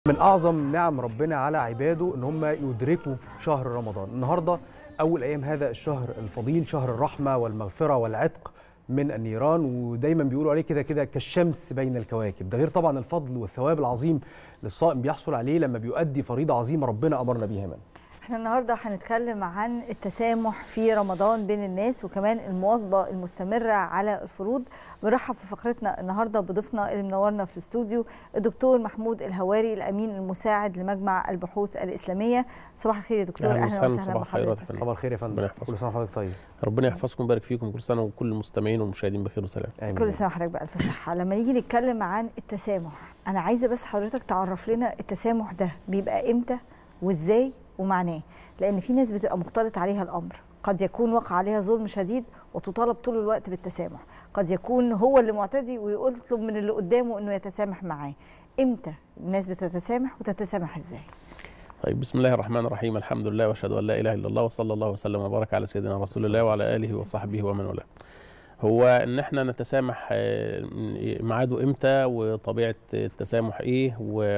من اعظم نعم ربنا على عباده ان هم يدركوا شهر رمضان النهارده اول ايام هذا الشهر الفضيل شهر الرحمه والمغفره والعتق من النيران ودايما بيقولوا عليه كده كده كالشمس بين الكواكب ده غير طبعا الفضل والثواب العظيم للصائم بيحصل عليه لما بيؤدي فريضه عظيمه ربنا امرنا بيها من احنا النهارده هنتكلم عن التسامح في رمضان بين الناس وكمان المواظبه المستمره على الفروض بنرحب في فقرتنا النهارده بضيفنا اللي منورنا في الاستوديو الدكتور محمود الهواري الامين المساعد لمجمع البحوث الاسلاميه صباح الخير يا دكتور اهلا وسهلا وسهلا صباح الخير بحضرتك صباح الخير يا فندم ربنا يحفظك. كل سنه وحضرتك طيب ربنا يحفظكم ويبارك فيكم كل سنه وكل المستمعين والمشاهدين بخير وسلام آمين. كل سنه وحضرتك بالف صحه لما نيجي نتكلم عن التسامح انا عايزه بس حضرتك تعرف لنا التسامح ده بيبقى امتى وازاي ومعناه لان في ناس بتبقى مختلط عليها الامر قد يكون وقع عليها ظلم شديد وتطالب طول الوقت بالتسامح قد يكون هو اللي معتدي ويطلب من اللي قدامه انه يتسامح معاه امتى الناس بتتسامح وتتسامح ازاي طيب بسم الله الرحمن الرحيم الحمد لله واشهد ان لا اله الا الله وصلى الله وسلم وبارك على سيدنا رسول الله وعلى اله وصحبه ومن والاه هو ان احنا نتسامح آه، ميعاده امتى وطبيعه التسامح ايه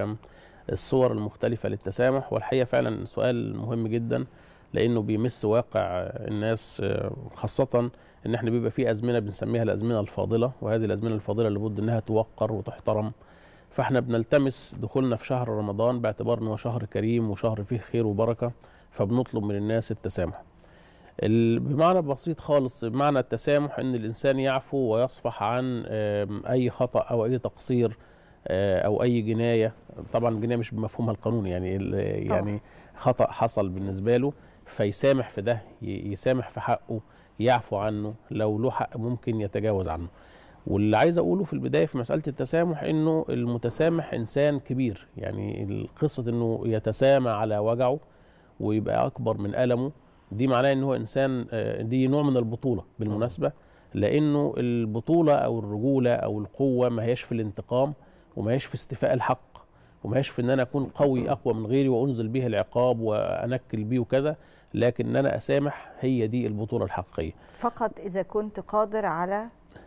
والصور المختلفه للتسامح والحقيقه فعلا سؤال مهم جدا لانه بيمس واقع الناس آه، خاصه ان احنا بيبقى في ازمنه بنسميها الازمنه الفاضله وهذه الازمنه الفاضله لابد انها توقر وتحترم فاحنا بنلتمس دخولنا في شهر رمضان باعتبار انه شهر كريم وشهر فيه خير وبركه فبنطلب من الناس التسامح. ال- بمعنى بسيط خالص بمعنى التسامح ان الانسان يعفو ويصفح عن آم، اي خطا او اي تقصير آه، او اي جنايه طبعا الجنايه مش بمفهومها القانوني يعني ال- يعني خطا حصل بالنسبه له فيسامح في ده ي- يسامح في حقه يعفو عنه لو له حق ممكن يتجاوز عنه واللي عايز اقوله في البدايه في مساله التسامح انه المتسامح انسان كبير يعني القصه انه يتسامى على وجعه ويبقى اكبر من المه دي معناه ان هو انسان آه، دي نوع من البطوله بالمناسبه لانه البطوله او الرجوله او القوه ما هيش في الانتقام وما هيش في استيفاء الحق وما هيش في ان انا اكون قوي اقوى من غيري وانزل به العقاب وانكل بيه وكذا لكن ان انا اسامح هي دي البطوله الحقيقيه فقط اذا كنت قادر على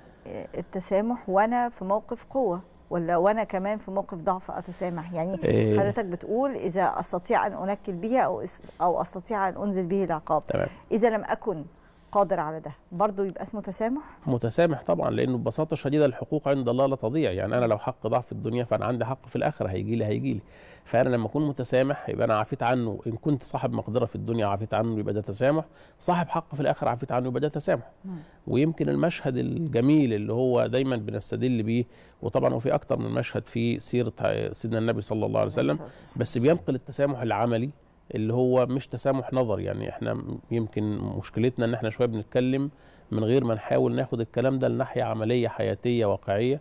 التسامح وانا في موقف قوه ولا وانا كمان في موقف ضعف اتسامح يعني إيه. حضرتك بتقول اذا استطيع ان انكل به او اس- او استطيع ان انزل به العقاب تمام اذا لم اكن قادر على ده برضه يبقى اسمه تسامح متسامح طبعا لانه ببساطه شديده الحقوق عند الله لا تضيع يعني انا لو حق ضاع في الدنيا فانا عندي حق في الاخره هيجي لي هيجي لي فانا لما اكون متسامح يبقى انا عافيت عنه ان كنت صاحب مقدره في الدنيا عافيت عنه يبقى ده تسامح صاحب حق في الاخره عافيت عنه يبقى ده تسامح مم. ويمكن المشهد الجميل اللي هو دايما بنستدل بيه وطبعا هو في اكتر من مشهد في سيره سيدنا النبي صلى الله عليه وسلم بس بينقل التسامح العملي اللي هو مش تسامح نظر يعني احنا يمكن مشكلتنا ان احنا شويه بنتكلم من غير ما نحاول ناخد الكلام ده لناحيه عمليه حياتيه واقعيه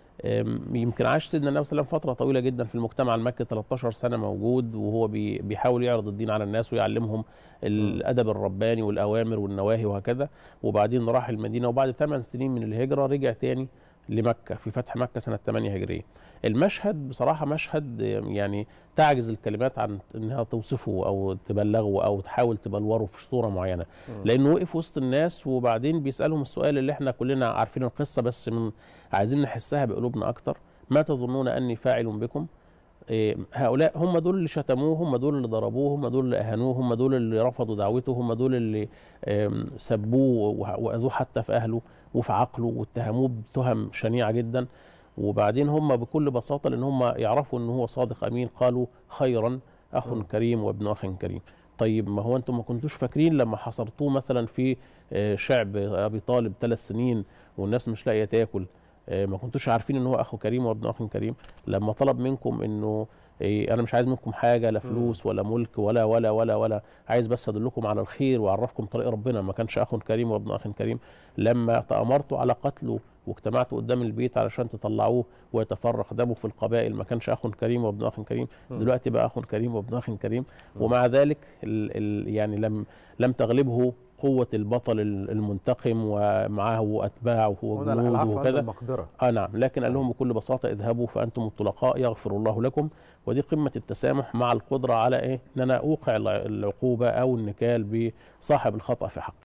أم، يمكن عاش سيدنا النبي صلى الله عليه وسلم فتره طويله جدا في المجتمع المكي 13 سنه موجود وهو بي- بيحاول يعرض الدين على الناس ويعلمهم الادب الرباني والاوامر والنواهي وهكذا وبعدين راح المدينه وبعد 8 سنين من الهجره رجع تاني لمكه في فتح مكه سنه 8 هجريه المشهد بصراحه مشهد يعني تعجز الكلمات عن انها توصفه او تبلغه او تحاول تبلوره في صوره معينه لانه وقف وسط الناس وبعدين بيسالهم السؤال اللي احنا كلنا عارفين القصه بس من عايزين نحسها بقلوبنا اكتر ما تظنون اني فاعل بكم إيه، هؤلاء هم دول اللي شتموه هم دول اللي ضربوه هم دول اللي اهانوه هم دول اللي رفضوا دعوته هم دول اللي آم، سبوه وه- واذوه حتى في اهله وفي عقله واتهموه بتهم شنيعه جدا وبعدين هم بكل بساطه لان هم يعرفوا ان هو صادق امين قالوا خيرا اخ كريم وابن اخ كريم طيب ما هو انتم ما كنتوش فاكرين لما حصرتوه مثلا في آه، شعب ابي طالب ثلاث سنين والناس مش لاقيه تاكل آه، ما كنتوش عارفين ان هو اخو كريم وابن اخ كريم لما طلب منكم انه إيه انا مش عايز منكم حاجه لا فلوس ولا ملك ولا ولا ولا ولا عايز بس ادلكم على الخير واعرفكم طريق ربنا ما كانش اخ كريم وابن اخ كريم لما تامرتوا على قتله واجتمعتوا قدام البيت علشان تطلعوه ويتفرق دمه في القبائل ما كانش اخ كريم وابن اخ كريم دلوقتي بقى اخ كريم وابن اخ كريم ومع ذلك ال ال يعني لم لم تغلبه قوة البطل المنتقم ومعه أتباعه هنا وجنوده العفو عند وكذا المقدره اه نعم لكن قال لهم بكل بساطه اذهبوا فانتم الطلقاء يغفر الله لكم ودي قمه التسامح مع القدره على ايه ان انا اوقع الع- العقوبه او النكال بصاحب الخطا في حقه